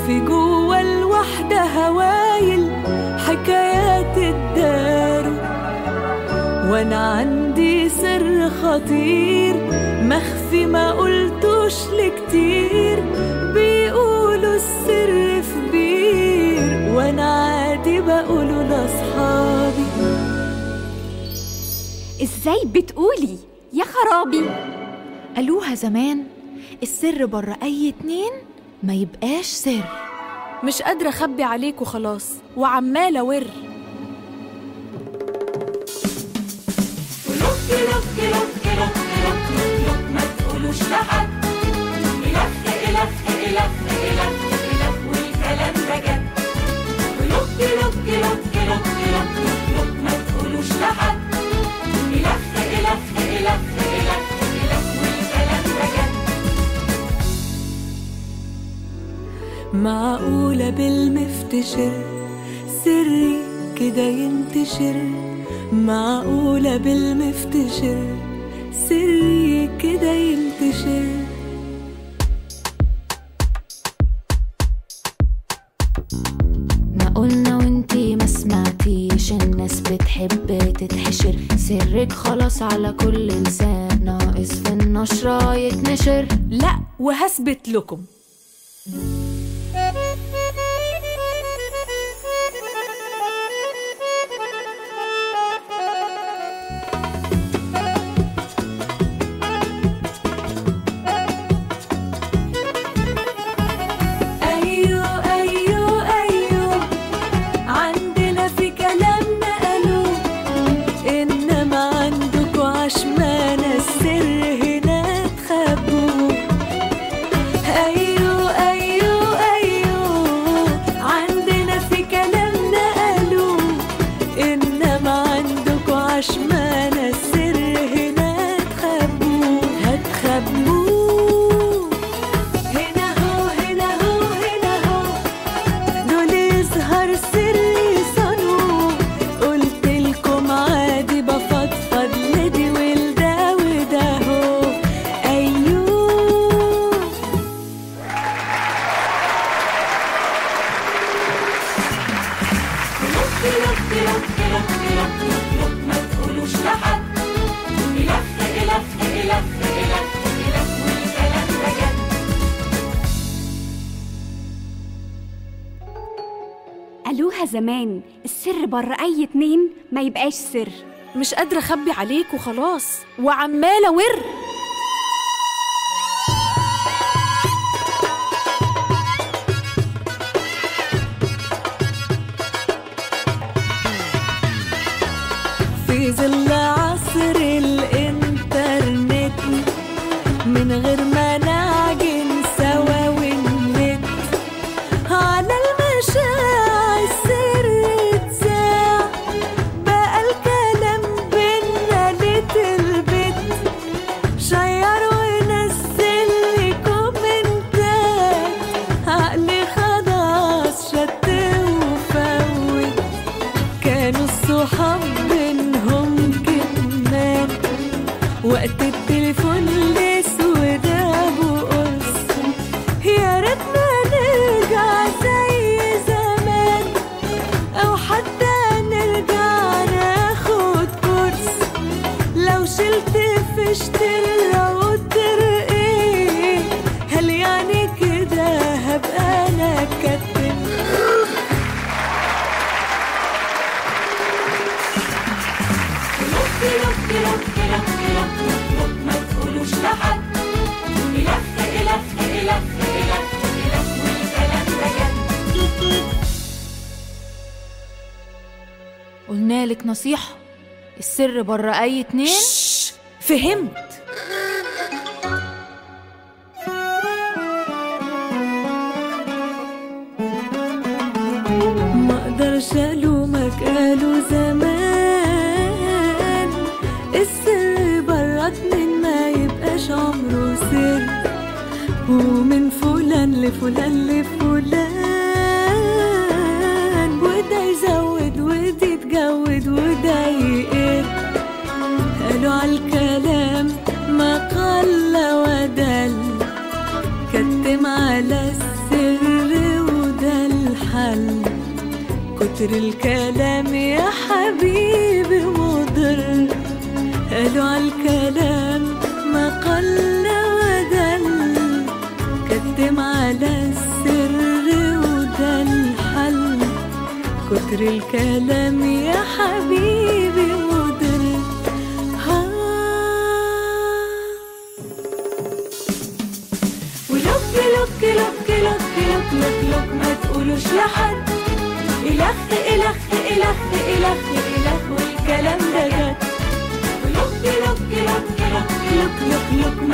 في جوا الوحدة هوايل حكايات الدار وانا عندي سر خطير مخفي ما قلتوش لكتير بيقولوا السر في بير وانا عادي بقوله لاصحابي ازاي بتقولي يا خرابي قالوها زمان السر بره أي اتنين ما يبقاش سر مش قادرة أخبي عليك وخلاص وعمالة ور معقولة بالمفتشر سري كده ينتشر معقولة بالمفتشر سري كده ينتشر ما قلنا وانتي ما سمعتيش الناس بتحب تتحشر سرك خلاص على كل لسان ناقص في النشرة يتنشر لا وهثبت لكم أيوه أيوه أيوه عندنا في كلامنا قالوا إنما عندكوا عشمانة السر هنا تخبوه أيوه أيوه أيوه عندنا في كلامنا قالوا إنما عندكوا عشمانة السر هنا تخبوه هتخبوه هنا هو هنا هو هنا هو دول يظهر سري صنوع قلت لكم عادي بفضفض لدي ولده وده هو ايوه قالوها زمان السر بره اي اتنين ما يبقاش سر مش قادرة أخبي عليك وخلاص وعمالة ور في ظل عصر الإنترنت من غير ما نعجن سوا ونمت على المشاع السر اتذاع بقى الكلام بينا لتلبت شير ونزل لي كومنتات عقلي خلاص شت وفوت كانوا الصحاب بينهم كمان وقت التليفون الاسود ابو قرص يا ريتنا نرجع زي زمان او حتى نرجع ناخد كورس لو شلت فشت الراوتر ايه هل يعني كده هبقى انا كابتن قلنا لك نصيحة السر بره أي اتنين شش، فهمت ما اقدرش الومك قالوا زمان السر برا اتنين ما يبقاش عمره سر ومن فلان لفلان لفلان وده يزود ودي تجود وده يقل قالوا عالكلام ما قل ودل كتم على السر كتر الكلام يا حبيبي مضر قالوا عالكلام ما قل ودل كتم على السر وده الحل كتر الكلام يا حبيبي مضر ها ولك لك لك لك لك لك لك ما تقولوش لحد إلخ إلخ إلخ إلخ إلخ والكلام ده جد ولك لك لك لك لك لك لك